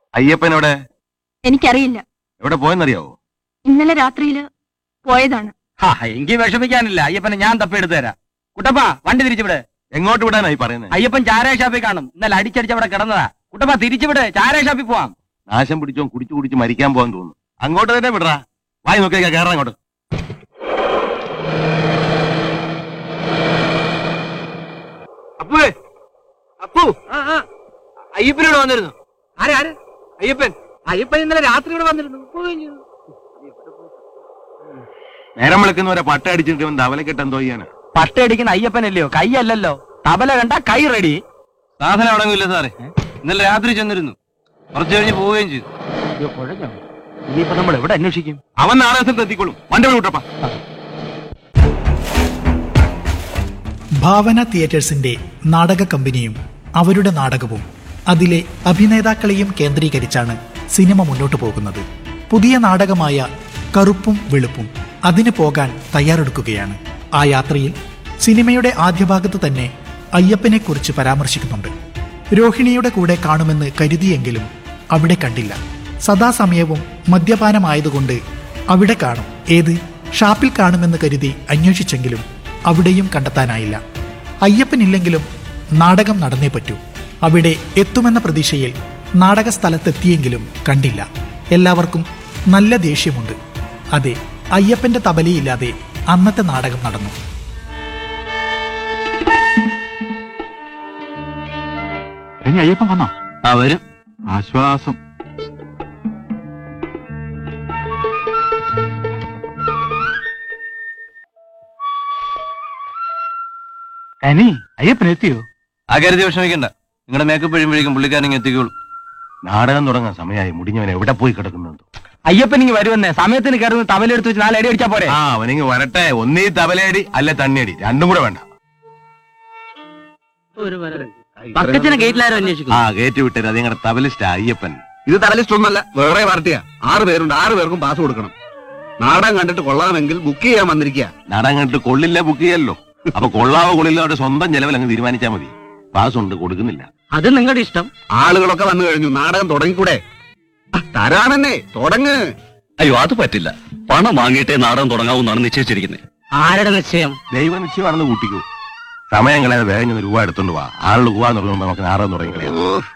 അയ്യപ്പൻ എവിടെ എനിക്കറിയില്ല എവിടെ പോയെന്നറിയാവോ ഇന്നലെ രാത്രിയില് പോയതാണ് ഹാ എങ്കിൽ വിഷമിക്കാനില്ല അയ്യപ്പനെ ഞാൻ തപ്പിയെടുത്ത് തരാം കുട്ടപ്പ വണ്ടി തിരിച്ചുവിട് എങ്ങോട്ട് വിടാനായി പറയുന്നത് അയ്യപ്പൻ ചാരായ ഷാപ്പിൽ കാണും ഇന്നലെ അടിച്ചടിച്ച് അവിടെ കിടന്നതാ കുട്ടപ്പ തിരിച്ചുവിട് ചാരായ ഷാപ്പിൽ പോവാം നാശം പിടിച്ചോ കുടിച്ചു കുടിച്ച് മരിക്കാൻ പോകാൻ തോന്നുന്നു അങ്ങോട്ട് തന്നെ വിടറാ വായി നോക്കിയാ കയറാൻ അങ്ങോട്ട് അപ്പുവേ അപ്പു അയ്യപ്പനോട് വന്നിരുന്നു ആരെ ആര് അയ്യപ്പൻ അയ്യപ്പൻ ഇന്നലെ രാത്രി ഇവിടെ വന്നിരുന്നു പോവുകയും ചെയ്തു. നേരം വിളിക്കുന്നവരെ പട്ട അടിച്ചിട്ട് ഇവൻ ധവലക്കെട്ട് എന്തോ ചെയ്യാനാ പട്ടയടിക്കുന്ന അയ്യപ്പനല്ലയോ കൈയല്ലല്ലോ തബല കണ്ട കൈ റെഡി സാധനം അടങ്ങില്ല സാറേ ഇന്നലെ രാത്രി ചെന്നിരുന്നു കുറച്ചു കഴിഞ്ഞ് പോവുകയും ചെയ്തു ഇനിയിപ്പോ നമ്മൾ എവിടെ അന്വേഷിക്കും അവൻ നാളെ സ്ഥലത്ത് എത്തിക്കോളും വണ്ടി വിട്ടപ്പാ ഭാവന തിയേറ്റേഴ്സിന്റെ നാടക കമ്പനിയും അവരുടെ നാടകവും അതിലെ അഭിനേതാക്കളെയും കേന്ദ്രീകരിച്ചാണ് സിനിമ മുന്നോട്ടു പോകുന്നത് പുതിയ നാടകമായ കറുപ്പും വെളുപ്പും അതിന് പോകാൻ തയ്യാറെടുക്കുകയാണ് ആ യാത്രയിൽ സിനിമയുടെ ആദ്യ ഭാഗത്ത് തന്നെ അയ്യപ്പനെ കുറിച്ച് പരാമർശിക്കുന്നുണ്ട് രോഹിണിയുടെ കൂടെ കാണുമെന്ന് കരുതിയെങ്കിലും അവിടെ കണ്ടില്ല സദാസമയവും മദ്യപാനമായതുകൊണ്ട് അവിടെ കാണും ഏത് ഷാപ്പിൽ കാണുമെന്ന് കരുതി അന്വേഷിച്ചെങ്കിലും അവിടെയും കണ്ടെത്താനായില്ല അയ്യപ്പനില്ലെങ്കിലും നാടകം നടന്നേ പറ്റൂ അവിടെ എത്തുമെന്ന പ്രതീക്ഷയിൽ നാടക സ്ഥലത്തെത്തിയെങ്കിലും കണ്ടില്ല എല്ലാവർക്കും നല്ല ദേഷ്യമുണ്ട് അതെ അയ്യപ്പന്റെ തബലയില്ലാതെ അന്നത്തെ നാടകം നടന്നു ഇനി അയ്യപ്പൻ വന്നോ ആ വരും ആശ്വാസം കനി അയ്യപ്പൻ എത്തിയോ ആ കരുതി വിഷമിക്കണ്ട നിങ്ങളുടെ മേക്കപ്പ് കഴിയുമ്പോഴേക്കും പുള്ളിക്കാരൻ എത്തിക്കോളും നാടകം തുടങ്ങാൻ സമയമായി മുടിഞ്ഞവൻ എവിടെ പോയി കിടക്കുന്നുണ്ടോ അയ്യപ്പൻ ഇങ്ങ് വരുമെന്നേ സമയത്തിന് കയറുന്ന തബല എടുത്ത് വെച്ച് നാല് അടി അടിച്ചാ പോരെ ആ അവനിങ്ങ് വരട്ടെ ഒന്നീ തബലയടി അല്ല തണ്ണിയടി രണ്ടും കൂടെ വേണ്ട പക്കച്ചനെ ഗേറ്റിലാരും അന്വേഷിക്കും ആ കയറ്റി വിട്ടത് അത് നിങ്ങളുടെ തബലിസ്റ്റ് അയ്യപ്പൻ ഇത് തലലിസ്റ്റ് ഒന്നല്ല വേറെ പാർട്ടിയാ ആറ് പേരുണ്ട് ആറ് പേർക്കും പാസ് കൊടുക്കണം നാടകം കണ്ടിട്ട് കൊള്ളാമെങ്കിൽ ബുക്ക് ചെയ്യാൻ വന്നിരിക്കുക നാടകം കണ്ടിട്ട് കൊള്ളില്ല ബുക്ക് ചെയ്യല്ലോ അപ്പൊ കൊള്ളാവോ കൊള്ളില്ല അവരുടെ സ്വന്തം ചെലവിൽ അങ്ങ് തീരുമാനിച്ചാൽ മതി പാസ് ഉണ്ട് കൊടുക്കുന്നില്ല അത് നിങ്ങളുടെ ഇഷ്ടം ആളുകളൊക്കെ വന്നു കഴിഞ്ഞു നാടകം തുടങ്ങിക്കൂടെ ആ, തരാണെന്നേ തുടങ്ങ് അയ്യോ അത് പറ്റില്ല പണം വാങ്ങിയിട്ടേ നാടകം തുടങ്ങാവൂന്നാണ് നിശ്ചയിച്ചിരിക്കുന്നത് ആരുടെ നിശ്ചയം ദൈവ നിശ്ചയമാണെന്ന് കൂട്ടിക്കൂ സമയം കളയാതെ വേഗം ചെന്ന് രൂപ എടുത്തോണ്ട് വാ ആളുകൾ പോവാന്ന് പറയുമ്പോൾ നമുക്ക് നാടകം തുടങ്ങി കളയാം ഓ,